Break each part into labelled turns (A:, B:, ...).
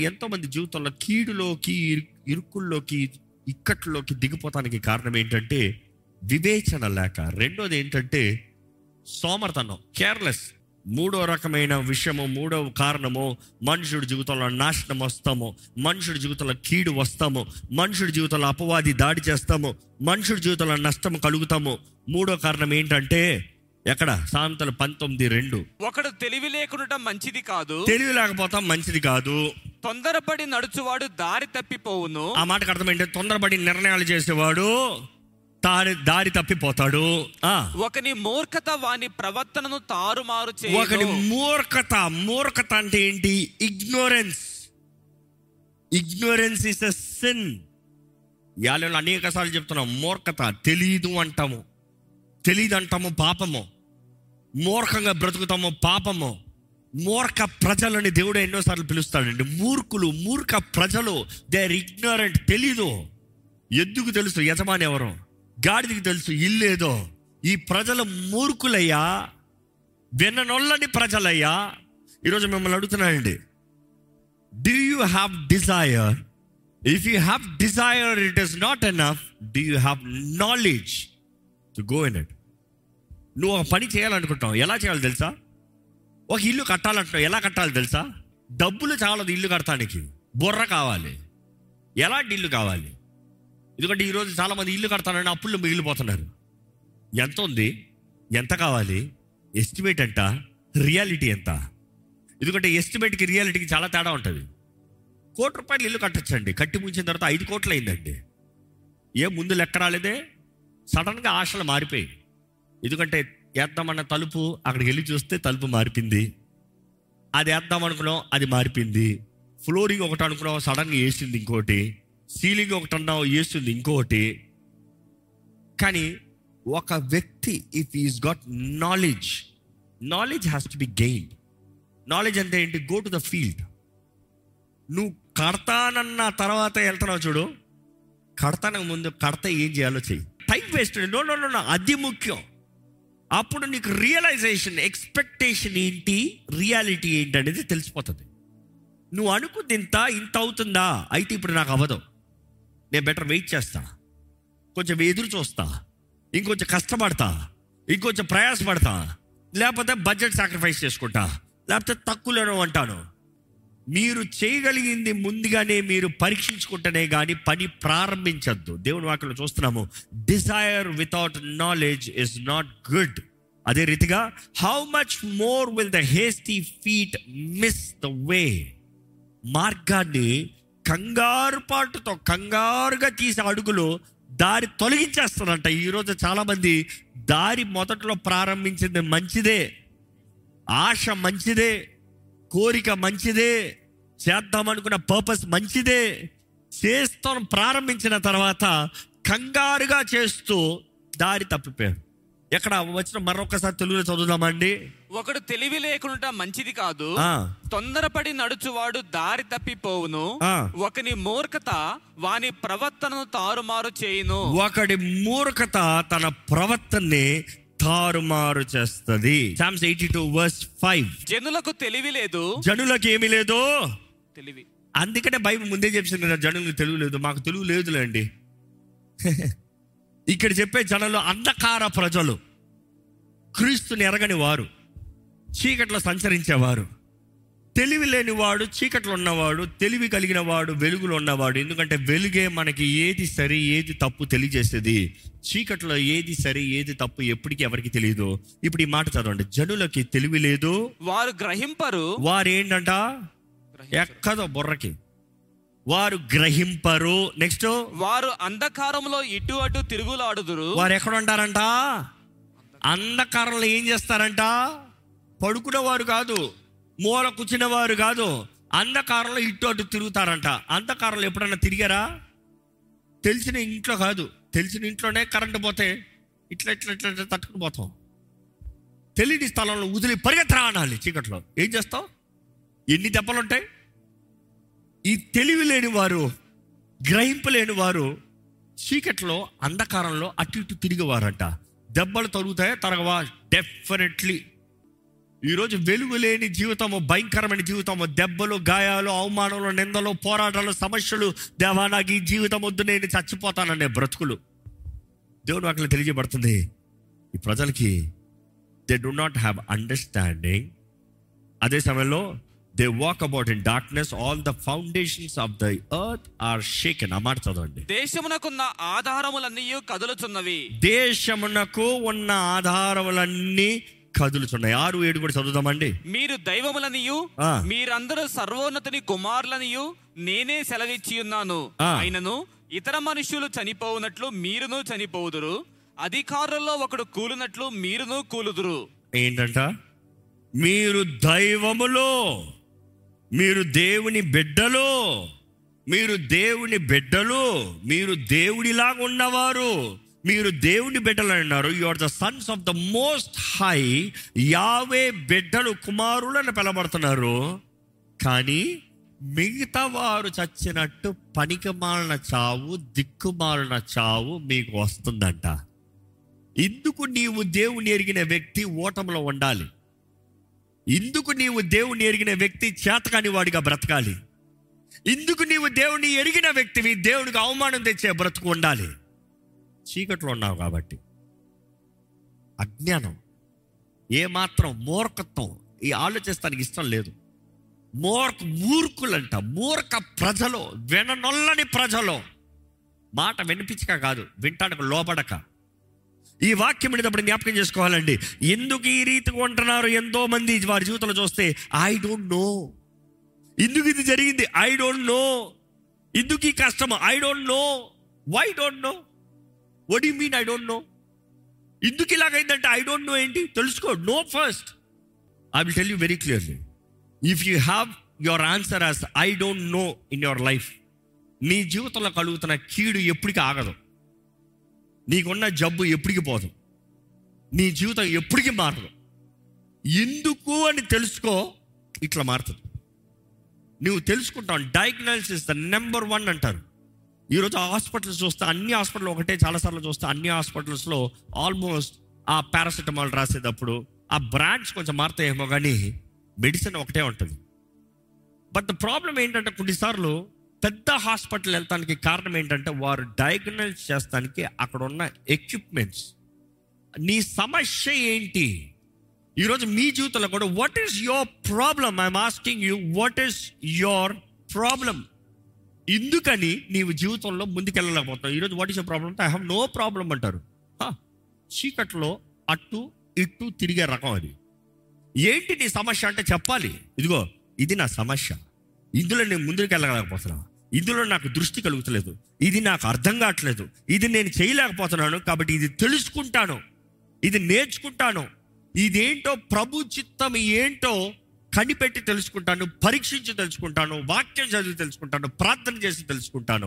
A: ఎంతో మంది జీవితంలో కీడులోకి ఇరు- ఇరుకుల్లోకి ఇక్కట్లోకి దిగిపోతానికి కారణం ఏంటంటే వివేచన లేక రెండోది ఏంటంటే సోమర్తనం కేర్లెస్ మూడో రకమైన విషయము మూడో కారణము మనుషుడి జీవితంలో నాశనం వస్తాము మనుషుడి జీవితంలో కీడు వస్తాము మనుషుడి జీవితంలో అపవాది దాడి చేస్తాము మనుషుడి జీవితంలో నష్టం కలుగుతాము మూడో కారణం ఏంటంటే ఎక్కడ సామెతలు పంతొమ్మిది రెండు
B: ఒకడు తెలివి లేకుండా మంచిది కాదు
A: తెలివి లేకపోతాం మంచిది కాదు
B: తొందరపడి నడుచువాడు దారి తప్పిపోవును
A: ఆ మాటకు అర్థం ఏంటంటే తొందరపడి నిర్ణయాలు చేసేవాడు దారి దారి తప్పిపోతాడు ఆ
B: ఒకని మూర్ఖత వాని ప్రవర్తనను తారుమారు
A: ఒకటి
B: చేయు
A: మూర్ఖత మూర్ఖత అంటే ఏంటి ignorance ignorance is a sin యాలలో అనేక సార్లు చెప్తున్నాం మూర్ఖత తెలీదు అంటాము తెలీదు అంటాము పాపము మూర్ఖంగా బ్రతుకుతాము పాపము మూర్ఖ ప్రజలని దేవుడు ఎన్నోసార్లు పిలుస్తాడండి మూర్ఖులు మూర్ఖ ప్రజలు దే ఆర్ ఇగ్నోరెంట్ తెలీదు ఎందుకు తెలుసు యజమాని ఎవరు గాడిదికి తెలుసు ఇల్లేదో ఈ ప్రజలు మూర్ఖులయ్యా విననొల్లని ప్రజలయ్యా ఈరోజు మిమ్మల్ని అడుగుతున్నానండి do you have desire if you have desire it is not enough do you have knowledge to go in it నువ్వు ఒక పని చేయాలనుకుంటావు ఎలా చేయాలి తెలుసా ఒక ఇల్లు కట్టాలంటున్నావు ఎలా కట్టాలి తెలుసా డబ్బులు చాలదు ఇల్లు కడతానికి బుర్ర కావాలి ఎలాంటి ఇల్లు కావాలి ఎందుకంటే ఈరోజు చాలామంది ఇల్లు కడతానని అప్పుల్లో మిగిలిపోతున్నారు ఎంత ఉంది ఎంత కావాలి ఎస్టిమేట్ ఎంత రియాలిటీ ఎంత ఎందుకంటే ఎస్టిమేట్కి రియాలిటీకి చాలా తేడా ఉంటుంది కోటి రూపాయలు ఇల్లు కట్టచ్చండి కట్టి ముంచిన తర్వాత ఐదు కోట్లు అయిందండి ఏ ముందు లెక్క రాలేదే సడన్గా ఆశలు మారిపోయి ఎందుకంటే వేద్దామన్న తలుపు అక్కడికి వెళ్ళి చూస్తే తలుపు మారిపోయింది అది వేద్దాం అనుకున్నాం అది మారిపోయింది ఫ్లోరింగ్ ఒకటి అనుకున్నాం సడన్గా వేసింది ఇంకోటి సీలింగ్ ఒకటి అన్నావు వేస్తుంది ఇంకోటి కానీ ఒక వ్యక్తి if is got knowledge knowledge has to be gain knowledge అంటే ఏంటి గో టు ద ఫీల్డ్ నువ్వు కడతానన్న తర్వాత వెళ్తున్నావు చూడు కడతానికి ముందు కడతా ఏం చేయాలో చెయ్యి time waste no no no no అది ముఖ్యం అప్పుడు నీకు రియలైజేషన్ ఎక్స్పెక్టేషన్ ఏంటి రియాలిటీ ఏంటి అనేది తెలిసిపోతుంది నువ్వు అనుకుంది ఇంత ఇంత అవుతుందా అయితే ఇప్పుడు నాకు అవ్వదు నేను బెటర్ వెయిట్ చేస్తా కొంచెం ఎదురు చూస్తా ఇంకొంచెం కష్టపడతా ఇంకొంచెం ప్రయాసపడతా లేకపోతే బడ్జెట్ సాక్రిఫైస్ చేసుకుంటా లేకపోతే తక్కువలోనో అంటాను మీరు చేయగలిగింది ముందుగానే మీరు పరీక్షించుకుంటేనే కానీ పని ప్రారంభించద్దు దేవుని వాక్యంలో చూస్తున్నాము desire without knowledge is not good అదే రీతిగా how much more will the hasty feet miss the way మార్గాన్ని కంగారు పాటుతో కంగారుగా తీసే అడుగులు దారి తొలగించేస్తారంట ఈరోజు చాలా మంది దారి మొదట్లో ప్రారంభించింది మంచిదే ఆశ మంచిదే కోరిక మంచిదే చేద్దామనుకున్న పర్పస్ మంచిదే చేస్తాం ప్రారంభించిన తర్వాత కంగారుగా చేస్తూ దారి తప్పిపోయారు ఎక్కడ వచ్చిన మరొకసారి తెలుగులో చదువుదామండి
B: ఒకడు తెలివి లేకుండా మంచిది కాదు
A: ఆ.
B: తొందరపడి నడుచువాడు దారి తప్పిపోవును
A: ఆ.
B: ఒకని మూర్ఖత వాని ప్రవర్తనను తారుమారు చేయును
A: ఒకడి మూర్ఖత తన ప్రవర్తనని తారుమారు చేస్తుంది Psalms eighty two verse five
B: జనులకు తెలివి లేదు
A: జనులకు ఏమీ లేదు
B: తెలివి
A: అందుకనే బైబిల్ ముందే చెప్పింది కదా జనులకు తెలుగు లేదు మాకు తెలుగు లేదులేండి ఇక్కడ చెప్పే జనంలో అంధకార ప్రజలు క్రీస్తుని ఎరగని వారు చీకట్లో సంచరించేవారు తెలివి లేనివాడు చీకట్లో ఉన్నవాడు తెలివి కలిగిన వాడు వెలుగులో ఉన్నవాడు ఎందుకంటే వెలుగే మనకి ఏది సరి ఏది తప్పు తెలియజేసేది చీకట్లో ఏది సరి ఏది తప్పు ఎప్పటికీ ఎవరికి తెలియదు ఇప్పుడు ఈ మాట చదవండి జనులకి తెలివి లేదు
B: వారు గ్రహింపరు
A: వారు ఏంటంట ఎక్కదో బుర్రకి వారు గ్రహింపరు నెక్స్ట్
B: వారు అంధకారంలో ఇటు అటు తిరుగులాడుదురు
A: వారు ఎక్కడ ఉంటారంట అంధకారంలో ఏం చేస్తారంట పడుకునేవారు కాదు మూల కూర్చునేవారు కాదు అంధకారంలో ఇటు అటు తిరుగుతారంట అంధకారంలో ఎప్పుడన్నా తిరిగారా తెలిసిన ఇంట్లో కాదు తెలిసిన ఇంట్లోనే కరెంటు పోతే ఇట్లా ఇట్లా ఇట్లా ఇట్లా తట్టుకుని పోతాం తెలియని స్థలంలో వదిలి పరిగెత్తరా అనాలి చీకట్లో ఏం చేస్తావు ఎన్ని దెబ్బలు ఉంటాయి ఈ తెలివి లేని వారు గ్రహింపు లేని వారు చీకట్లో అంధకారంలో అటు ఇటు తిరిగేవారంట దెబ్బలు తరుగుతాయా తరగవా డెఫినెట్లీ ఈరోజు వెలుగు లేని జీవితము భయంకరమైన జీవితము దెబ్బలు గాయాలు అవమానాలు నిందలు పోరాటాలు సమస్యలు దేవా నాకు ఈ జీవితం వద్దు నేను చచ్చిపోతాననే బ్రతుకులు దేవుడు అక్కడ తెలియజేయబడుతుంది ఈ ప్రజలకి they do not have understanding అదే సమయంలో they walk about in darkness all the foundations of the earth are shaken ఆ మాట చదవండి
B: దేశమునకున్న ఆధారములన్నీ కదులుచున్నవి
A: దేశమునకు ఉన్న ఆధారములన్నీ కదులుతున్నాయి ఆరు ఏడు కూడా చదువుదామండి
B: మీరు దైవములనియు
A: ఆ.
B: మీరందరూ సర్వోన్నతుని కుమారులనియు నేనే సెలవిచ్చి ఉన్నాను
A: ఆ.
B: అయినను ఇతర మనుష్యులు చనిపోవునట్లు మీరును చనిపోవుదురు అధికారుల్లో ఒకడు కూలినట్లు మీరును కూలుదురు
A: ఏంటంట మీరు దైవములో మీరు దేవుని బిడ్డలు మీరు దేవుని బిడ్డలు మీరు దేవుడిలాగా ఉన్నవారు మీరు దేవుని బిడ్డలు అన్నారు you are the sons of the most high Yahweh బిడ్డలు కుమారులను పిలబడుతున్నారు కానీ మిగతా వారు చచ్చినట్టు పనికిమాలిన చావు దిక్కుమాలిన చావు మీకు వస్తుందంట ఇందుకు నీవు దేవుని ఎరిగిన వ్యక్తి ఓటంలో ఉండాలి ఇందుకు నీవు దేవుని ఎరిగిన వ్యక్తి చేతకాని వాడిగా బ్రతకాలి ఇందుకు నీవు దేవుని ఎరిగిన వ్యక్తివి దేవుడికి అవమానం తెచ్చే బ్రతుకు ఉండాలి చీకట్లో ఉన్నావు కాబట్టి అజ్ఞానం ఏమాత్రం మూర్ఖత్వం ఈ ఆలోచిస్తానికి ఇష్టం లేదు మూర్ఖ మూర్ఖులంట మూర్ఖ ప్రజలు విననొల్లని ప్రజలు మాట వినిపించక కాదు వింటానికి లోపడక ఈ వాక్యం వినేటప్పుడు జ్ఞాపకం చేసుకోవాలండి ఎందుకు ఈ రీతిగా ఉంటున్నారు ఎంతో మంది వారి జీవితంలో చూస్తే ఐ డోంట్ నో ఎందుకు ఇది జరిగింది ఐ డోంట్ నో ఎందుకు ఈ కష్టం I don't know why don't know what you mean I don't know ఎందుకు ఇలాగైందంటే ఐ డోంట్ నో ఏంటి తెలుసుకో no first I will tell you very clearly if you have your answer as I don't know in your life నీ జీవితంలో కలుగుతున్న కీడు ఎప్పటికీ ఆగదు నీకున్న జబ్బు ఎప్పటికి పోదు నీ జీవితం ఎప్పటికీ మారదు ఎందుకు అని తెలుసుకో ఇట్లా మారుతుంది నువ్వు తెలుసుకుంటావు డయాగ్నోసిస్ ద నెంబర్ వన్ అంటారు ఈరోజు హాస్పిటల్స్ చూస్తే అన్ని హాస్పిటల్ ఒకటే చాలాసార్లు చూస్తే అన్ని హాస్పిటల్స్లో ఆల్మోస్ట్ ఆ పారాసిటమాల్ రాసేటప్పుడు ఆ బ్రాండ్స్ కొంచెం మారుతాయేమో కానీ మెడిసిన్ ఒకటే ఉంటుంది బట్ ద ప్రాబ్లం ఏంటంటే కొన్నిసార్లు పెద్ద హాస్పిటల్ వెళ్తానికి కారణం ఏంటంటే వారు డయాగ్నోస్ చేస్తానికి అక్కడ ఉన్న ఎక్విప్మెంట్స్ నీ సమస్య ఏంటి ఈరోజు మీ జీవితంలో కూడా what is your problem I'm asking you what is your problem ఎందుకని నీవు జీవితంలో ముందుకెళ్ళలేకపోతావు ఈరోజు what is your problem I have no problem అంటారు హా, చీకట్లో అటు ఇటు తిరిగే రకం అది ఏంటి నీ సమస్య అంటే చెప్పాలి ఇదిగో ఇది నా సమస్య ఇందులో నేను ముందుకు వెళ్ళలేకపోతున్నా ఇందులో నాకు దృష్టి కలుగుతలేదు ఇది నాకు అర్థం కావట్లేదు ఇది నేను చేయలేకపోతున్నాను కాబట్టి ఇది తెలుసుకుంటాను ఇది నేర్చుకుంటాను ఇదేంటో ప్రభు చిత్తం ఏంటో కనిపెట్టి తెలుసుకుంటాను పరీక్షించి తెలుసుకుంటాను వాక్యం చదివి తెలుసుకుంటాను ప్రార్థన చేసి తెలుసుకుంటాను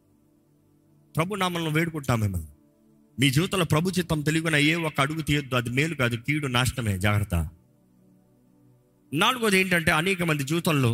A: ప్రభు నామలను వేడుకుంటాం మిమ్మల్ని మీ జీవితంలో ప్రభు చిత్తం తెలియకుండా ఏ ఒక్క అడుగు తీయొద్దు అది మేలు కాదు కీడు నాశనమే జాగ్రత్త నాలుగోది ఏంటంటే అనేక మంది జీవితంలో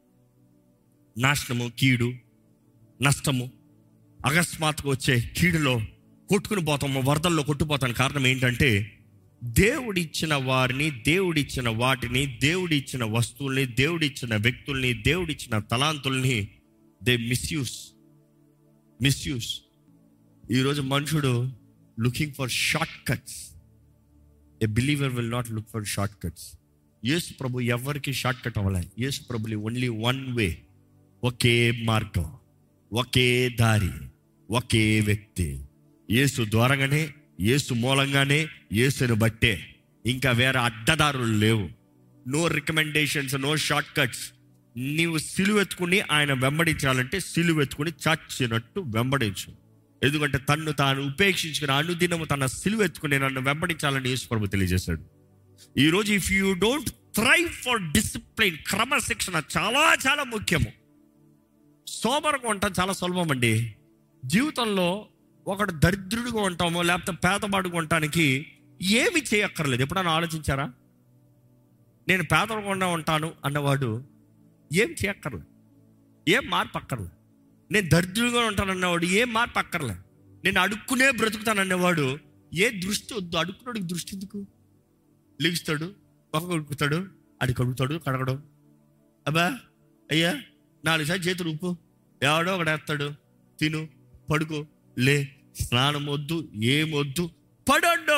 A: నాశనము కీడు నష్టము అకస్మాత్తుగా వచ్చే కీడులో కొట్టుకుని పోతాము వరదల్లో కొట్టుపోతాను కారణం ఏంటంటే దేవుడిచ్చిన వారిని దేవుడిచ్చిన వాటిని దేవుడిచ్చిన వస్తువుల్ని దేవుడిచ్చిన వ్యక్తుల్ని దేవుడిచ్చిన తలాంతుల్ని దే మిస్యూస్ మిస్యూస్ ఈరోజు మనుషుడు looking for short cuts a believer will not look for short cuts యేసు ప్రభు ఎవరికి షార్ట్ కట్ అవ్వలే యేసు ప్రభుని ఓన్లీ వన్ వే ఒకే మార్గం ఒకే దారి ఒకే వ్యక్తి యేసు ద్వారంగానే యేసు మూలంగానే యేసుని బట్టే ఇంకా వేరే అడ్డదారులు లేవు no recommendations no short cuts నీవు సిలువెత్తుకుని ఆయన వెంబడించాలంటే సిలువెత్తుకుని చచ్చినట్టు వెంబడించు ఎందుకంటే తన్ను తాను ఉపేక్షించుకుని అనుదినము తన సిలువెత్తుకుని నన్ను వెంబడించాలని యేసు ప్రభు తెలియజేశాడు ఈరోజు if you don't thrive for discipline క్రమశిక్షణ చాలా చాలా ముఖ్యము సోమరంగా ఉండటం చాలా సులభం అండి జీవితంలో ఒకడు దరిద్రుడిగా ఉంటామో లేకపోతే పేదవాడుగా ఉండటానికి ఏమి చేయక్కర్లేదు ఎప్పుడైనా ఆలోచించారా నేను పేదకుండా ఉంటాను అన్నవాడు ఏం చేయక్కర్లేదు ఏం మార్పు అక్కర్లే నేను దరిద్రుడిగా ఉంటాను అన్నవాడు ఏం మార్పు అక్కర్లే నేను అడుక్కునే బ్రతుకుతాను అనేవాడు ఏ దృష్టి వద్దు అడుక్కున్నాడికి దృష్టి ఎందుకు లెగుస్తాడు ఒక కడుగుతాడు అది కడుగుతాడు కడగడం అబ్బా అయ్యా నాలుగు సార్లు చేతులు ఉప్పు ఎవడో ఒకడు వేస్తాడు తిను పడుకో లే స్నానం వద్దు ఏమొద్దు పడండు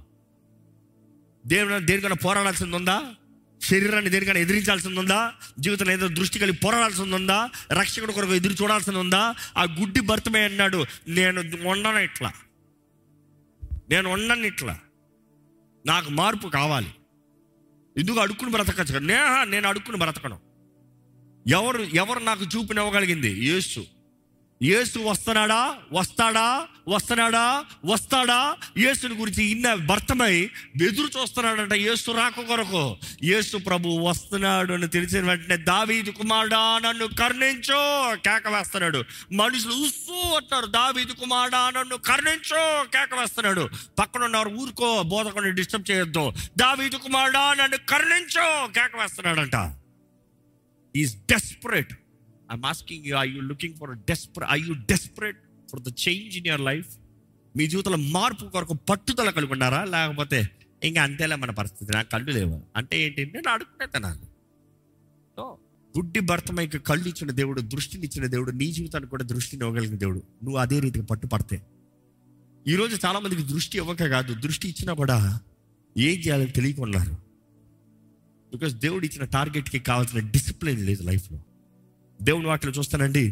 A: దేవుని దేనికన్నా పోరాడాల్సింది ఉందా శరీరాన్ని దేనికన్నా ఎదిరించాల్సింది ఉందా జీవితంలో ఏదో దృష్టి కలిగి పోరాడాల్సింది ఉందా రక్షకుడు కొరకు ఎదురు చూడాల్సింది ఉందా ఆ గుడ్డి భర్తమే అన్నాడు నేను ఉండను ఇట్లా నేను ఉండను ఇట్లా నాకు మార్పు కావాలి ఎందుకు అడుక్కుని బ్రతకచ్చు కదా నే నేను అడుక్కుని బ్రతకను ఎవరు ఎవరు నాకు చూపినివ్వగలిగింది యేసు యేసు వస్తున్నాడా వస్తాడా వస్తున్నాడా వస్తాడా యేసుని గురించి ఇన్న భర్తమై ఎదురు చూస్తున్నాడంట యేసు రాక కొరకు యేసు ప్రభు వస్తున్నాడు అని తెలిసిన వెంటనే దావీదు కుమారుడా నన్ను కరుణించో కేక వేస్తున్నాడు మనుషులు ఉస్సు అంటారు దావీదు కుమారుడా నన్ను కరుణించో కేక వేస్తున్నాడు పక్కన ఉన్నవారు ఊరుకో బోధకుని డిస్టర్బ్ చేయొద్దు దావీదు కుమారుడా నన్ను కరుణించో కేక వేస్తున్నాడంట is desperate I'm asking you I you looking for desperate I you desperate for the change in your life మీ జీవితంలో మార్పు కొరకు పట్టుదల కలిగి ఉన్నారా లేకపోతే ఇంకా అంతేలే మన పరిస్థితి నాకు కళ్ళు లేవు అంటే ఏంటి నేను అడుగునే తినాలి సో గుడ్డి భర్తమైకి కళ్ళు ఇచ్చిన దేవుడు దృష్టిని ఇచ్చిన దేవుడు నీ జీవితానికి కూడా దృష్టిని ఇవ్వగలిగిన దేవుడు నువ్వు అదే రీతిగా పట్టుపడితే ఈరోజు చాలా మందికి దృష్టి ఇవ్వక కాదు దృష్టి ఇచ్చినా కూడా ఏం చేయాలో తెలియకున్నారు బికాస్ దేవుడు ఇచ్చిన టార్గెట్కి కావాల్సిన డిసిప్లిన్ లేదు లైఫ్లో దేవుని వాటిలో చూస్తానండి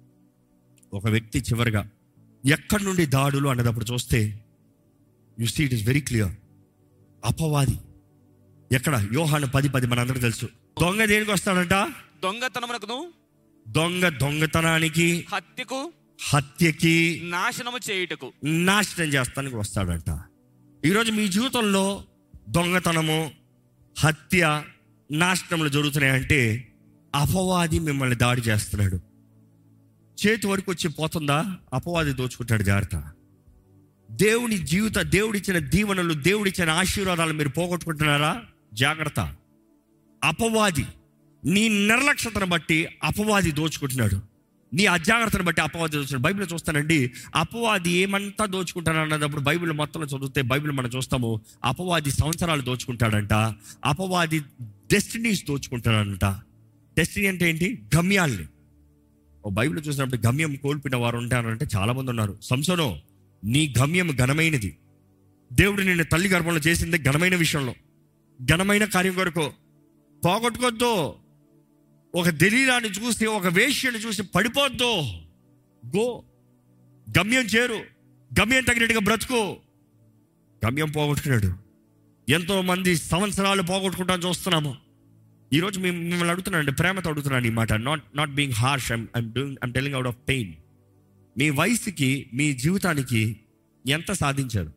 A: ఒక వ్యక్తి చివరిగా ఎక్కడి నుండి దాడులు అన్నదప్పుడు చూస్తే you see it is very clear అపవాది ఎక్కడ యోహాను పది పది మనందరికీ తెలుసు దొంగ దేనికి వస్తాడంట
B: దొంగతనమునకును
A: దొంగ దొంగతనానికి
B: హత్యకు
A: హత్యకి
B: నాశనము చేయుటకు
A: నాశనం చేస్తానికి వస్తాడంట ఈరోజు మీ జీవితంలో దొంగతనము హత్య నాశనములు జరుగుతున్నాయంటే అపవాది మిమ్మల్ని దాడి చేస్తున్నాడు చేతి వరకు వచ్చి పోతుందా అపవాది దోచుకుంటాడు జాగ్రత్త దేవుని జీవిత దేవుడిచ్చిన దీవెనలు దేవుడిచ్చిన ఆశీర్వాదాలు మీరు పోగొట్టుకుంటున్నారా జాగ్రత్త అపవాది నీ నిర్లక్ష్యతను బట్టి అపవాది దోచుకుంటున్నాడు నీ అజాగ్రత్తను బట్టి అపవాది దోచుకుంటాడు బైబిల్ చూస్తానండి అపవాది ఏమంతా దోచుకుంటాడు అన్నప్పుడు బైబిల్ మొత్తంలో చదివితే బైబిల్ మనం చూస్తాము అపవాది సంవత్సరాలు దోచుకుంటాడంట అపవాది డెస్టినీస్ దోచుకుంటాడంట డెస్టినీ అంటే ఏంటి గమ్యాల్ని ఓ బైబిల్ చూసినప్పుడు గమ్యం కోల్పోయిన వారు ఉంటారంటే చాలా మంది ఉన్నారు సంసోనో నీ గమ్యం ఘనమైనది దేవుడు నిన్ను తల్లి గర్భంలో చేసింది ఘనమైన విషయంలో ఘనమైన కార్యం కొరకు పోగొట్టుకోవద్దు ఒక దలీలాన్ని చూసి ఒక వేష్యని చూసి పడిపోద్దు గో గమ్యం చేరు గమ్యం తగినట్టుగా బ్రతుకు గమ్యం పోగొట్టుకున్నాడు ఎంతో మంది సంవత్సరాలు పోగొట్టుకుంటాను చూస్తున్నాము ఈరోజు మేము మిమ్మల్ని అడుగుతున్నాను ప్రేమతో అడుగుతున్నాను ఈ మాట not not being harsh I'm I'm doing I'm telling out of pain మీ వయసుకి మీ జీవితానికి ఎంత సాధించారు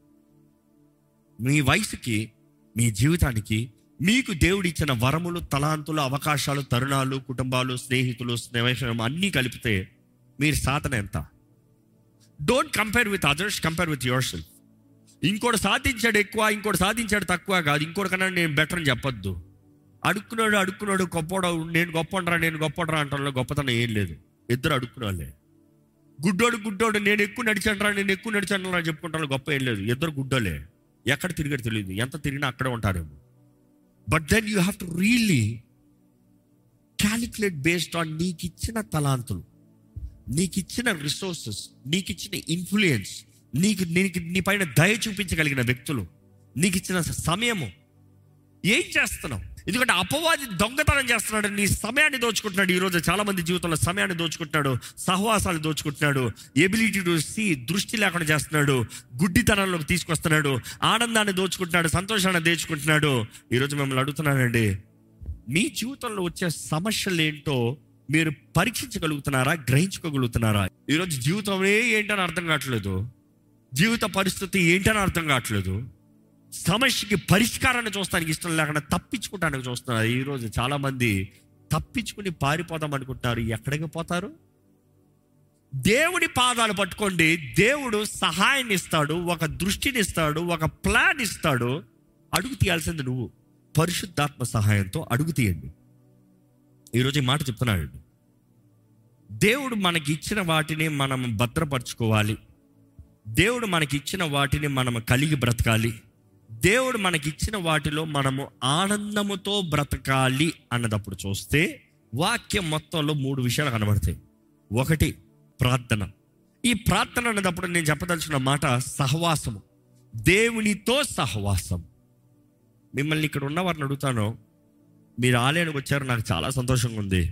A: మీ వయసుకి మీ జీవితానికి మీకు దేవుడిచ్చిన వరములు తలాంతులు అవకాశాలు తరుణాలు కుటుంబాలు స్నేహితులు స్నేహం అన్నీ కలిపితే మీరు సాధన ఎంత don't compare with others compare with yourself ఇంకోటి సాధించాడు ఎక్కువ ఇంకోటి సాధించాడు తక్కువ కాదు ఇంకోటి కన్నా నేను బెటర్ అని చెప్పొద్దు అడుక్కున్నాడు అడుక్కున్నాడు గొప్పోడు నేను గొప్పండ్రా నేను గొప్పండ్రా అంటాను గొప్పతనం ఏం లేదు ఇద్దరు అడుక్కునే గుడ్డోడు గుడ్డోడు నేను ఎక్కువ నడిచాను నేను ఎక్కువ నడిచాను అని చెప్పుకుంటాను గొప్ప ఏం లేదు ఇద్దరు గుడ్డోలే ఎక్కడ తిరిగాడు తెలియదు ఎంత తిరిగినా అక్కడే ఉంటారేమో but then you have to really calculate based on నీకు ఇచ్చిన తలాంతులు నీకు ఇచ్చిన రిసోర్సెస్ నీకు ఇచ్చిన ఇన్ఫ్లుయెన్స్ నీకు నీకు నీ పైన దయ చూపించగలిగిన వ్యక్తులు నీకు ఇచ్చిన సమయము ఏం చేస్తున్నావు ఎందుకంటే అపవాది దొంగతనం చేస్తున్నాడు నీ సమయాన్ని దోచుకుంటున్నాడు ఈరోజు చాలా మంది జీవితంలో సమయాన్ని దోచుకుంటున్నాడు సహవాసాలు దోచుకుంటున్నాడు ఎబిలిటీ టు సీ దృష్టి లేకుండా చేస్తున్నాడు గుడ్డితనంలోకి తీసుకొస్తున్నాడు ఆనందాన్ని దోచుకుంటున్నాడు సంతోషాన్ని దోచుకుంటున్నాడు ఈరోజు మిమ్మల్ని అడుగుతున్నానండి మీ జీవితంలో వచ్చే సమస్యలు ఏంటో మీరు పరీక్షించగలుగుతున్నారా గ్రహించుకోగలుగుతున్నారా ఈరోజు జీవితమే ఏంటని అర్థం కావట్లేదు జీవిత పరిస్థితి ఏంటని అర్థం కావట్లేదు సమస్యకి పరిష్కారాన్ని చూస్తానికి ఇష్టం లేకుండా తప్పించుకోవడానికి చూస్తున్నారు ఈరోజు చాలా మంది తప్పించుకుని పారిపోదాం అనుకుంటున్నారు ఎక్కడికి పోతారు దేవుడి పాదాలు పట్టుకోండి దేవుడు సహాయాన్ని ఇస్తాడు ఒక దృష్టిని ఇస్తాడు ఒక ప్లాన్ ఇస్తాడు అడుగు తీయాల్సింది నువ్వు పరిశుద్ధాత్మ సహాయంతో అడుగు తీయండి ఈరోజు ఈ మాట చెప్తున్నాడు దేవుడు మనకి ఇచ్చిన వాటిని మనం భద్రపరచుకోవాలి దేవుడు మనకి ఇచ్చిన వాటిని మనం కలిగి బ్రతకాలి దేవుడు మనకిచ్చిన వాటిలో మనము ఆనందముతో బ్రతకాలి అన్నదప్పుడు చూస్తే వాక్యం మొత్తంలో మూడు విషయాలు కనబడతాయి ఒకటి ప్రార్థన ఈ ప్రార్థన అన్నదప్పుడు నేను చెప్పదలుచున్న మాట సహవాసము దేవునితో సహవాసం మిమ్మల్ని ఇక్కడ ఉన్న వారిని అడుగుతాను మీరు ఆలయానికి వచ్చారు నాకు చాలా సంతోషంగా ఉంది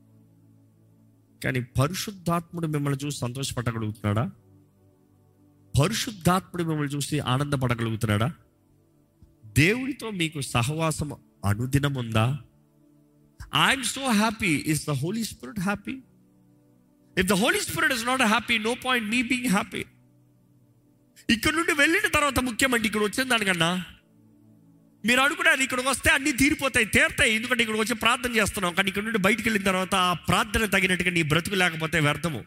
A: కానీ పరిశుద్ధాత్ముడు మిమ్మల్ని చూసి సంతోషపడగలుగుతున్నాడా పరిశుద్ధాత్ముడు మిమ్మల్ని చూసి ఆనందపడగలుగుతున్నాడా దేవుడితో మీకు సహవాసం అనుదినం ఉందా I'm so happy is the Holy Spirit happy if the Holy Spirit is not happy no point మీ బీయింగ్ హ్యాపీ ఇక్కడ నుండి వెళ్ళిన తర్వాత ముఖ్యమంటే ఇక్కడ వచ్చిన దానికన్నా మీరు అనుకున్నారు ఇక్కడికి వస్తే అన్ని తీరిపోతాయి తీరుతాయి ఎందుకంటే ఇక్కడికి వచ్చి ప్రార్థన చేస్తున్నాం కానీ ఇక్కడ నుండి బయటికి వెళ్ళిన తర్వాత ఆ ప్రార్థన తగినట్టుగా నీ బ్రతుకు లేకపోతే వ్యర్థము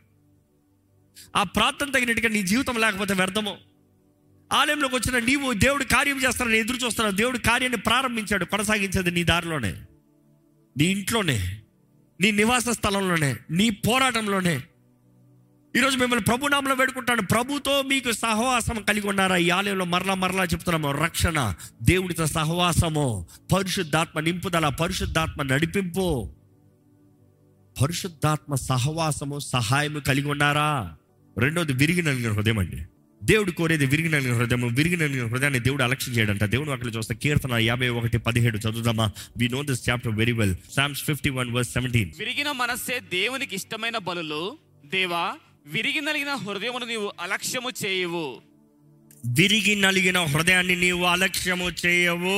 A: ఆ ప్రార్థన తగినట్టుగా నీ జీవితం లేకపోతే వ్యర్థము ఆలయంలోకి వచ్చిన నీవు దేవుడు కార్యం చేస్తానని ఎదురు చూస్తున్నావు దేవుడు కార్యాన్ని ప్రారంభించాడు కొనసాగించేది నీ దారిలోనే నీ ఇంట్లోనే నీ నివాస స్థలంలోనే నీ పోరాటంలోనే ఈరోజు మిమ్మల్ని ప్రభు నామంలో వేడుకుంటాను ప్రభుతో మీకు సహవాసం కలిగి ఉన్నారా ఈ ఆలయంలో మరలా మరలా చెప్తున్నాము రక్షణ దేవుడితో సహవాసము పరిశుద్ధాత్మ నింపుదల పరిశుద్ధాత్మ నడిపింపు పరిశుద్ధాత్మ సహవాసము సహాయము కలిగి ఉన్నారా రెండోది విరిగి నలిగిన హృదయం అండి దేవుడు కోరేది విరిగి నలిగిన హృదయం విరిగి నలిగిన హృదయాన్ని దేవుడు అలక్ష్యం చేయడంట దేవుడు అక్కడ చూస్తే కీర్తన యాభై ఒకటి పదిహేడు చదువుదామా we know this chapter very well Psalms fifty one verse seventeen
B: విరిగిన మనస్సే దేవునికి ఇష్టమైన బలులు దేవా విరిగి నలిగిన హృదయమును నీవు అలక్ష్యము చేయవు
A: విరిగి నలిగిన హృదయాన్ని నీవు అలక్ష్యము చేయవు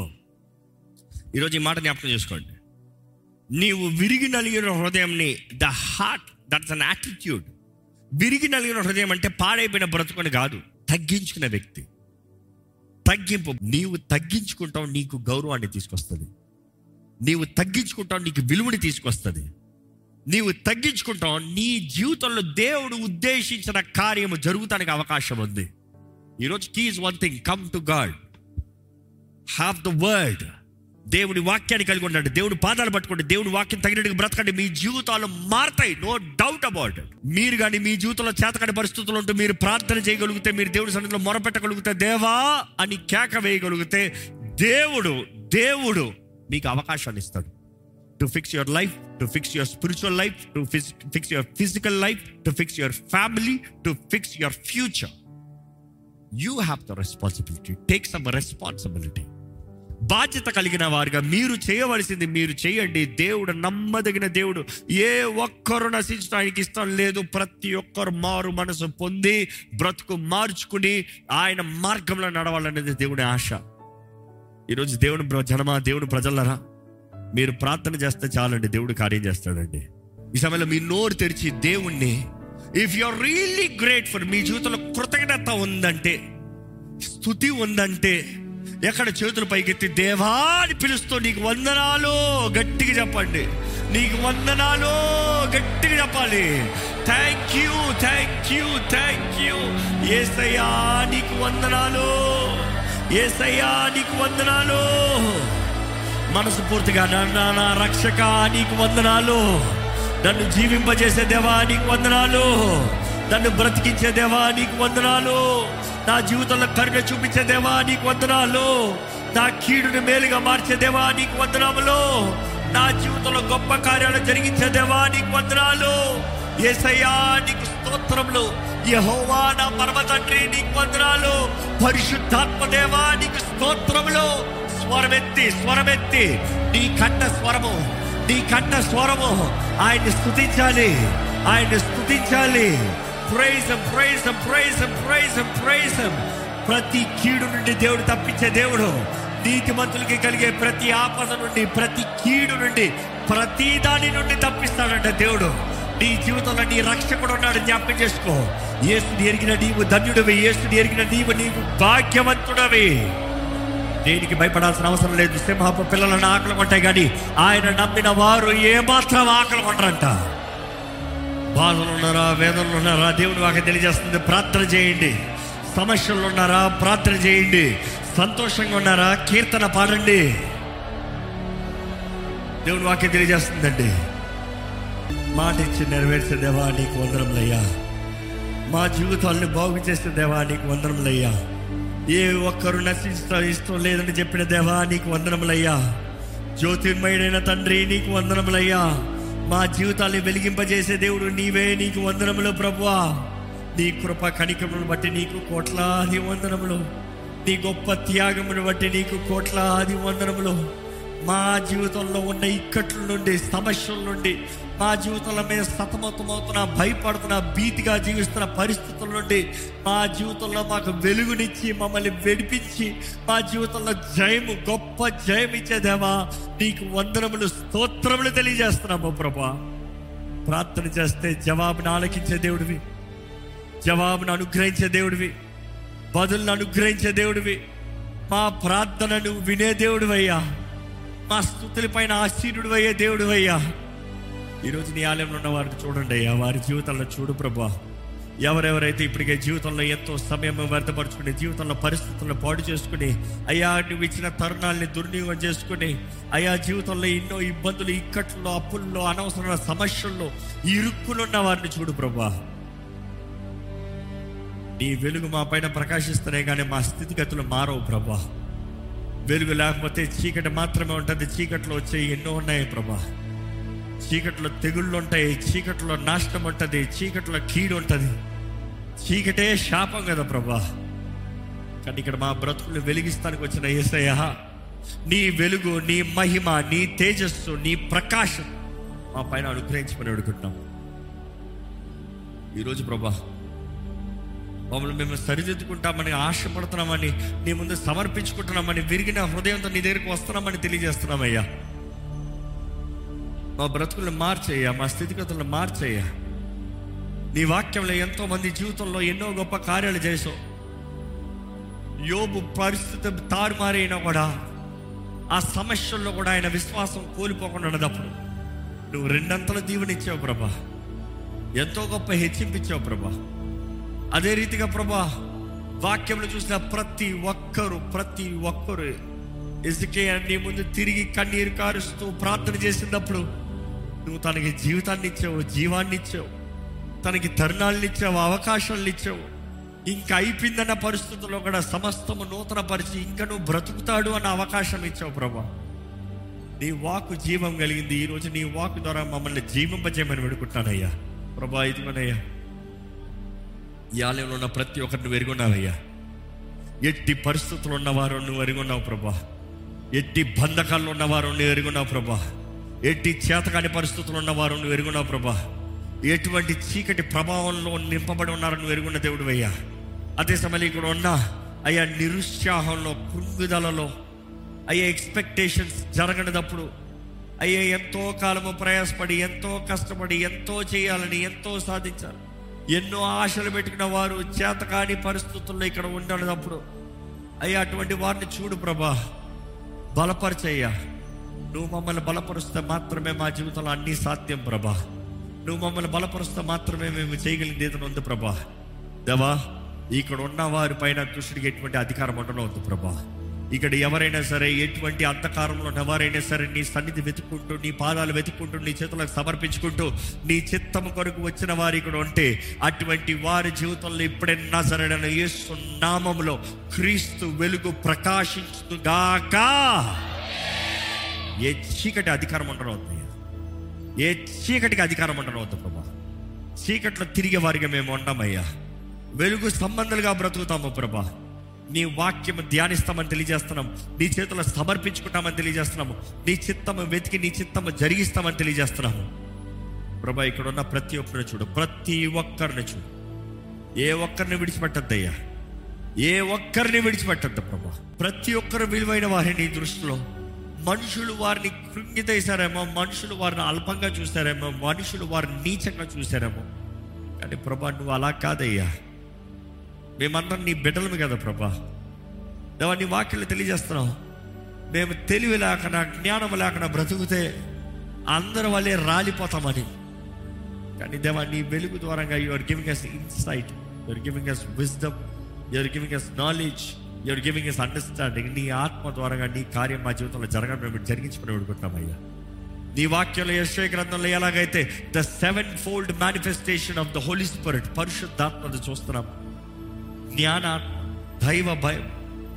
A: ఈరోజు ఈ మాట జ్ఞాపకం చేసుకోండి నీవు విరిగి నలిగిన హృదయంని the heart that's an attitude విరిగి నలిగిన హృదయం అంటే పాడైపోయిన బ్రతుకుని కాదు తగ్గించుకునే వ్యక్తి తగ్గింపు నీవు తగ్గించుకుంటావు నీకు గౌరవాన్ని తీసుకొస్తుంది నీవు తగ్గించుకుంటావు నీకు విలువని తీసుకొస్తుంది నీవు తగ్గించుకుంటావు నీ జీవితంలో దేవుడు ఉద్దేశించిన కార్యము జరుగుతానికి అవకాశం ఉంది ఈరోజు key's one thing come to God have the word దేవుడి వాక్యాన్ని కలిగి ఉండండి దేవుడి పాదాలు పట్టుకోండి దేవుడి వాక్యం తగినట్టుగా బ్రతకండి మీ జీవితాలు మారతాయి నో డౌట్ అబౌట్ ఇట్ మీరు కానీ మీ జీవితంలో చేతకాని పరిస్థితులు ఉంటూ మీరు ప్రార్థన చేయగలిగితే మీరు దేవుడి సన్నిధిలో మొరపెట్టగలిగితే దేవా అని కేక వేయగలిగితే దేవుడు దేవుడు మీకు అవకాశాన్ని ఇస్తాడు to fix your life to fix your spiritual life to fix your physical life to fix your family to fix your future you have the responsibility take some responsibility బాధ్యత కలిగిన వారుగా మీరు చేయవలసింది మీరు చేయండి దేవుడు నమ్మదగిన దేవుడు ఏ ఒక్కరు నశించడానికి ఇష్టం లేదు ప్రతి ఒక్కరు మారు మనసు పొంది బ్రతుకు మార్చుకుని ఆయన మార్గంలో నడవాలనేది దేవుని ఆశ ఈరోజు దేవుని ప్ర- జనమా దేవుని ప్రజలరా మీరు ప్రార్థన చేస్తే చాలండి దేవుడు కార్యం చేస్తాడండి ఈ సమయంలో మీ నోరు తెరిచి దేవుణ్ణి if you are really grateful మీ జీవితంలో కృతజ్ఞత ఉందంటే స్థుతి ఉందంటే ఎక్కడ చేతులు పైకెత్తి దేవా అని పిలుస్తూ నీకు వందనాలు గట్టిగా చెప్పండి నీకు వందనాలు గట్టిగా చెప్పాలి thank you thank you thank you ఏసయ్యా నీకు వందనాలు ఏసయ్యా నీకు వందనాలు మనసు పూర్తిగా నన్ను నా రక్షక నీకు వందనాలు నన్ను జీవింపజేసే దేవా నీకు వందనాలు నన్ను బ్రతికించే దేవా నీకు వందనాలు నా జీవితంలో కరుణ చూపించే దేవా నీకు వందనాలు నా కీడుని మేలుగా మార్చే దేవా నీకు వందనాములు నా జీవితంలో గొప్ప కార్యాలు జరిగించే దేవా నీకు వందనాలు ఏసయ్యా నీకు స్తోత్రములు యెహోవా నా పరమ తండ్రి నీకు వందనాలు పరిశుద్ధాత్మ దేవా నీకు స్తోత్రములు స్వరమెత్తి స్వరమెత్తి నీ కన్న స్వరము నీ కన్న స్వరము ఆయన్ని స్తుతించాలి ఆయన్ని స్తుతించాలి praise praise praise praise praise ప్రతి కీడు నుండి దేవుడు తప్పించే దేవుడు నీతి మంతులకి కలిగే ప్రతి ఆపద నుండి ప్రతి కీడు నుండి ప్రతి దాని నుండి తప్పిస్తాడంట దేవుడు నీ జీవితంలో నీ రక్షకుడు ఉన్నాడు జ్ఞాపకం చేసుకో యేసుని ఎరిగిన నీవు ధన్యుడివి యేసుని ఎరిగిన నీవు నీవు భాగ్యవంతుడవి దేనికి భయపడాల్సిన అవసరం లేదు సింహపు పిల్లలను ఆకలి కొంటాయి కానీ ఆయన నమ్మిన వారు ఏమాత్రం ఆకలి కొంటారంట బాధలు ఉన్నారా వేదనలు ఉన్నారా దేవుడు వాకి తెలియజేస్తుంది ప్రార్థన చేయండి సమస్యలు ఉన్నారా ప్రార్థన చేయండి సంతోషంగా ఉన్నారా కీర్తన పాడండి దేవుడు వాక్యం తెలియజేస్తుందండి మాట ఇచ్చి నెరవేర్చే దేవా నీకు వందరములయ్యా మా జీవితాలను బాగు చేసే దేవా నీకు వందరములయ్యా ఏ ఒక్కరు నశించడం ఇష్టం లేదని చెప్పిన దేవా నీకు వందనములయ్యా జ్యోతిర్మయుడైన తండ్రి నీకు వందనములయ్యా మా జీవితాన్ని వెలిగింపజేసే దేవుడు నీవే నీకు వందనములు ప్రభువా నీ కృప కణికములను బట్టి నీకు కోట్లాది వందనములు నీ గొప్ప త్యాగమును బట్టి నీకు కోట్లాది వందనములు మా జీవితంలో ఉన్న ఇక్కట్ల నుండి సమస్యల నుండి మా జీవితంలో మేము సతమతమవుతున్న భయపడుతున్న భీతిగా జీవిస్తున్న పరిస్థితుల నుండి మా జీవితంలో మాకు వెలుగునిచ్చి మమ్మల్ని వెడిపించి మా జీవితంలో జయము గొప్ప జయం ఇచ్చేదేవా నీకు వందనములు స్తోత్రములు తెలియజేస్తున్నాము ప్రభా ప్రార్థన చేస్తే జవాబును ఆలకించే దేవుడివి జవాబును అనుగ్రహించే దేవుడివి బదులను అనుగ్రహించే దేవుడివి మా ప్రార్థనను వినే దేవుడివయ్యా మా స్థుతులపైన ఆశీనుడు అయ్యే దేవుడు అయ్యా ఈరోజు నీ ఆలయంలో ఉన్న వారిని చూడండి అయ్యా వారి జీవితంలో చూడు ప్రభా ఎవరెవరైతే ఇప్పటికే జీవితంలో ఎంతో సమయం వ్యర్థపరుచుకుని జీవితంలో పరిస్థితులను పాడు చేసుకుని అయ్యా నువ్వు ఇచ్చిన తరుణాలని దుర్వినియోగం చేసుకుని అయ్యా జీవితంలో ఎన్నో ఇబ్బందులు ఇక్కట్లో అప్పుల్లో అనవసరమైన సమస్యల్లో ఇరుక్కులున్న వారిని చూడు ప్రభా నీ వెలుగు మా పైన ప్రకాశిస్తేనే కానీ మా స్థితిగతులు మారవు ప్రభా వెలుగు లేకపోతే చీకటి మాత్రమే ఉంటుంది చీకట్లో వచ్చే ఎన్నో ఉన్నాయి ప్రభా చీకట్లో తెగుళ్ళు ఉంటాయి చీకట్లో నాశనం ఉంటుంది చీకట్లో కీడు ఉంటుంది చీకటే శాపం కదా ప్రభా కానీ ఇక్కడ మా బ్రతుకులు వెలిగిస్తానికి వచ్చిన ఏసయ్య నీ వెలుగు నీ మహిమ నీ తేజస్సు నీ ప్రకాశం మా పైన అనుగ్రహించమని అడుగుతున్నాం ఈరోజు ప్రభా మమ్మల్ని మేము సరిదిద్దుకుంటామని ఆశపడుతున్నామని నీ ముందు సమర్పించుకుంటున్నామని విరిగిన హృదయంతో నీ దగ్గరికి వస్తున్నామని తెలియజేస్తున్నామయ్యా మా బ్రతుకులను మార్చేయ్యా మా స్థితిగతులను మార్చేయ్యా నీ వాక్యంలో ఎంతో మంది జీవితంలో ఎన్నో గొప్ప కార్యాలు చేసావు యోబు పరిస్థితి తారుమారైనా కూడా ఆ సమస్యల్లో కూడా ఆయన విశ్వాసం కోల్పోకుండా ఉన్నదప్పుడు నువ్వు రెండంతల దీవెనిచ్చావు ప్రభా ఎంతో గొప్ప హెచ్చింపిచ్చావు ప్రభా అదే రీతిగా ప్రభా వాక్యంలో చూసిన ప్రతి ఒక్కరు ప్రతి ఒక్కరు ఇసుకే నీ ముందు తిరిగి కన్నీరు కారుస్తూ ప్రార్థన చేసినప్పుడు నువ్వు తనకి జీవితాన్ని ఇచ్చావు జీవాన్ని ఇచ్చావు తనకి తరుణాలను ఇచ్చావు అవకాశాలను ఇచ్చావు ఇంకా అయిపోయిందన్న పరిస్థితుల్లో కూడా సమస్తము నూతన పరిచి ఇంకా నువ్వు బ్రతుకుతాడు అన్న అవకాశం ఇచ్చావు ప్రభా నీ వాకు జీవం కలిగింది ఈరోజు నీ వాకు ద్వారా మమ్మల్ని జీవింపజేయమని వేడుకుంటానయ్యా ప్రభా ఇదిగోనయ్యా ఈ ఆలయంలో ఉన్న ప్రతి ఒక్కరిని వెరుగున్నావయ్యా ఎట్టి పరిస్థితులు ఉన్నవారు నువ్వు ఎరుగున్నావు ప్రభా ఎట్టి బంధకాల్లో ఉన్నవారు నువ్వు ఎరుగున్నావు ప్రభా ఎట్టి చేతకాని పరిస్థితులు ఉన్నవారు నువ్వు ఎరుగున్నావు ప్రభా ఎటువంటి చీకటి ప్రభావంలో నింపబడి ఉన్నారు నువ్వు ఎరుగున్న దేవుడు అయ్యా అదే సమయంలో ఇక్కడ ఉన్న అయ్యా నిరుత్సాహంలో కృంగుదలలో అయ్యా ఎక్స్పెక్టేషన్స్ జరగనప్పుడు అయ్యా ఎంతో కాలము ప్రయాసపడి ఎంతో కష్టపడి ఎంతో చేయాలని ఎంతో సాధించాలి ఎన్నో ఆశలు పెట్టుకున్న వారు చేతకాని పరిస్థితుల్లో ఇక్కడ ఉండనప్పుడు అయ్యా అటువంటి వారిని చూడు ప్రభా బలపరిచయ్యా నువ్వు మమ్మల్ని బలపరుస్తే మాత్రమే మా జీవితంలో అన్నీ సాధ్యం ప్రభా నువ్వు మమ్మల్ని బలపరుస్తే మాత్రమే మేము చేయగలిగింది ఏదైనా ఉంది ప్రభా దేవా ఇక్కడ ఉన్న వారి పైన దుష్టుడికి ఎటువంటి అధికారం ఉండడం ఉంది ప్రభా ఇక్కడ ఎవరైనా సరే ఎటువంటి అంధకారంలో ఉన్న ఎవరైనా సరే నీ సన్నిధి వెతుక్కుంటూ నీ పాదాలు వెతుక్కుంటూ నీ చేతులకు సమర్పించుకుంటూ నీ చిత్తం కొరకు వచ్చిన వారు ఇక్కడ ఉంటే అటువంటి వారి జీవితంలో ఇప్పుడైనా సరైన యేసు నామములో క్రీస్తు వెలుగు ప్రకాశించుగాక ఏ చీకటి అధికారం ఉండడం అవుతుంది ఏ చీకటికి అధికారం ఉండడం అవుతుంది ప్రభా చీకట్లో తిరిగే వారిగా మేము ఉండమయ్యా వెలుగు సంబంధాలుగా బ్రతుకుతాము ప్రభా నీ వాక్యము ధ్యానిస్తామని తెలియజేస్తున్నాం నీ చేతుల్లో సమర్పించుకుంటామని తెలియజేస్తున్నాము నీ చిత్తము వెతికి నీ చిత్తము జరిగిస్తామని తెలియజేస్తున్నాము ప్రభా ఇక్కడ ఉన్న ప్రతి ఒక్కరిని చూడు ప్రతి ఒక్కరిని చూడు ఏ ఒక్కరిని విడిచిపెట్టద్దయ్యా ఏ ఒక్కరిని విడిచిపెట్టద్దు ప్రభా ప్రతి ఒక్కరు విలువైన వారి నీ దృష్టిలో మనుషులు వారిని కృంగితేశారేమో మనుషులు వారిని అల్పంగా చూశారేమో మనుషులు వారిని నీచంగా చూశారేమో కానీ ప్రభా నువ్వు అలా కాదయ్యా మేమందరం నీ బిడ్డలము కదా ప్రభా దేవా నీ వాక్యలు తెలియజేస్తున్నావు మేము తెలివి లేకుండా జ్ఞానం లేకుండా బ్రతుకుతే అందరి వల్లే రాలిపోతామని కానీ దేవా నీ వెలుగు ద్వారంగా you are giving us insight you are giving us wisdom you are giving us knowledge you are giving us understanding నీ ఆత్మ ద్వారంగా నీ కార్యం మా జీవితంలో జరగడం మేము జరిగించుకుని పెడుకుంటామయ్యా నీ వాక్యంలో యశ్వ గ్రంథంలో ఎలాగైతే the sevenfold manifestation of the Holy Spirit పరిశుద్ధాత్మను చూస్తున్నాం జ్ఞాన దైవ భయం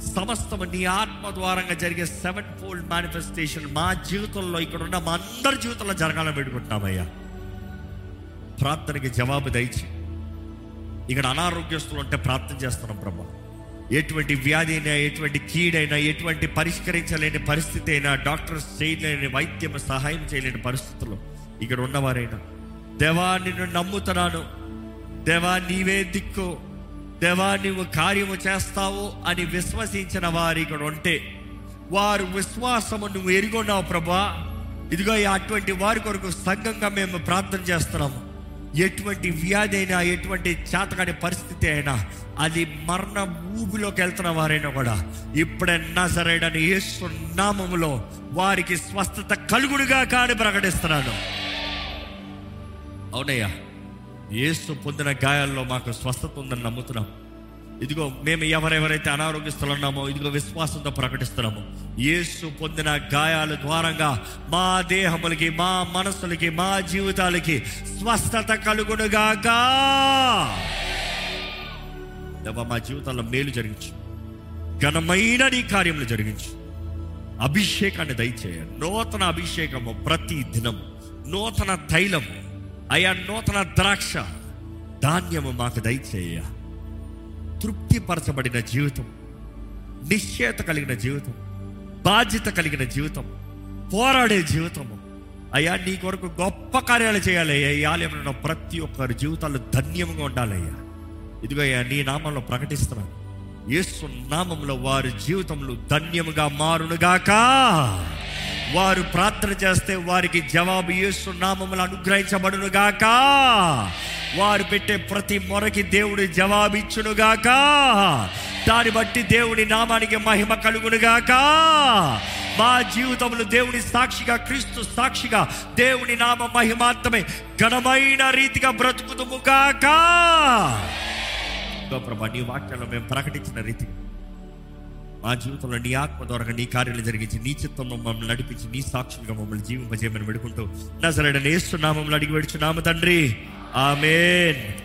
A: సమస్తము నీ ఆత్మ ద్వారంగా జరిగే సెవెన్ ఫోల్డ్ మేనిఫెస్టేషన్ మా జీవితంలో ఇక్కడ ఉన్న మా అందరి జీవితంలో జరగాలని పెట్టుకుంటున్నామయ్యా ప్రార్థనకి జవాబు దయచి ఇక్కడ అనారోగ్యస్తులు ఉంటే ప్రార్థన చేస్తున్నాం ప్రభా ఎటువంటి వ్యాధి అయినా ఎటువంటి కీడైనా ఎటువంటి పరిష్కరించలేని పరిస్థితి అయినా డాక్టర్స్ చేయలేని వైద్యం సహాయం చేయలేని పరిస్థితుల్లో ఇక్కడ ఉన్నవారైనా దేవా నిన్ను నమ్ముతున్నాను దేవా నీవే దిక్కు దేవా నీవు కార్యము చేస్తావు అని విశ్వసించిన వారు ఇక్కడ ఉంటే వారు విశ్వాసము నువ్వు ఎరిగొన్నావు ప్రభా ఇదిగో ఈ అటువంటి వారి కొరకు సంఘంగా మేము ప్రార్థన చేస్తున్నాము ఎటువంటి వ్యాధి అయినా ఎటువంటి చేతకాని పరిస్థితి అయినా అది మరణ ఊబిలోకి వెళ్తున్న వారైనా కూడా ఇప్పుడే నజరేడని యేసు నామములో వారికి స్వస్థత కలుగుడుగా కాని ప్రకటిస్తున్నాను అవునయ్యా యేసు పొందిన గాయాల్లో మాకు స్వస్థత ఉందని నమ్ముతున్నాం ఇదిగో మేము ఎవరెవరైతే అనారోగ్యస్తులు ఉన్నామో ఇదిగో విశ్వాసంతో ప్రకటిస్తున్నాము యేసు పొందిన గాయాల ద్వారంగా మా దేహములకి మా మనసులకి మా జీవితాలకి స్వస్థత కలుగునుగాక దేవా మా జీవితాల్లో మేలు జరిగించు ఘనమైన నీ కార్యములు జరిగించు అభిషేకాన్ని దయచేయ నూతన అభిషేకము ప్రతి దినము నూతన తైలము అయా నూతన ద్రాక్ష ధాన్యము మాకు దయచేయ తృప్తిపరచబడిన జీవితం నిశ్చయత కలిగిన జీవితం బాధ్యత కలిగిన జీవితం పోరాడే జీవితము అయ్యా నీ కొరకు గొప్ప కార్యాలు చేయాలి అయ్యా ఈ ఆలయంలో ఉన్న ప్రతి ఒక్కరి జీవితాలు ధన్యముగా ఉండాలయ్యా ఇదిగో అయ్యా నీ నామంలో ప్రకటిస్తున్నాను యేసు నామంలో వారి జీవితంలో ధన్యముగా మారునుగాక వారు ప్రార్థన చేస్తే వారికి జవాబు యేసు నామములు అనుగ్రహించబడునుగాక వారు పెట్టే ప్రతి మొరకి దేవుడి జవాబు ఇచ్చునుగాక దాన్ని బట్టి దేవుని నామానికి మహిమ కలుగునుగాక మా జీవితంలో దేవుని సాక్షిగా క్రీస్తు సాక్షిగా దేవుని నామ మహిమాత్మమే ఘనమైన రీతిగా బ్రతుకుతుముగాక ఇదిగో ప్రభా నీ వాక్యాల్లో మేము ప్రకటించిన రీతిగా మా జీవితంలో నీ ఆత్మ ద్వారా నీ కార్యాలు జరిగించి నీ చిత్తంలో మమ్మల్ని నడిపించి నీ సాక్షులుగా మమ్మల్ని జీవింపజేయమని పెడుకుంటూ నజరడని ఏస్తున్నామని అడిగి పెడుచున్నాము తండ్రి ఆమెన్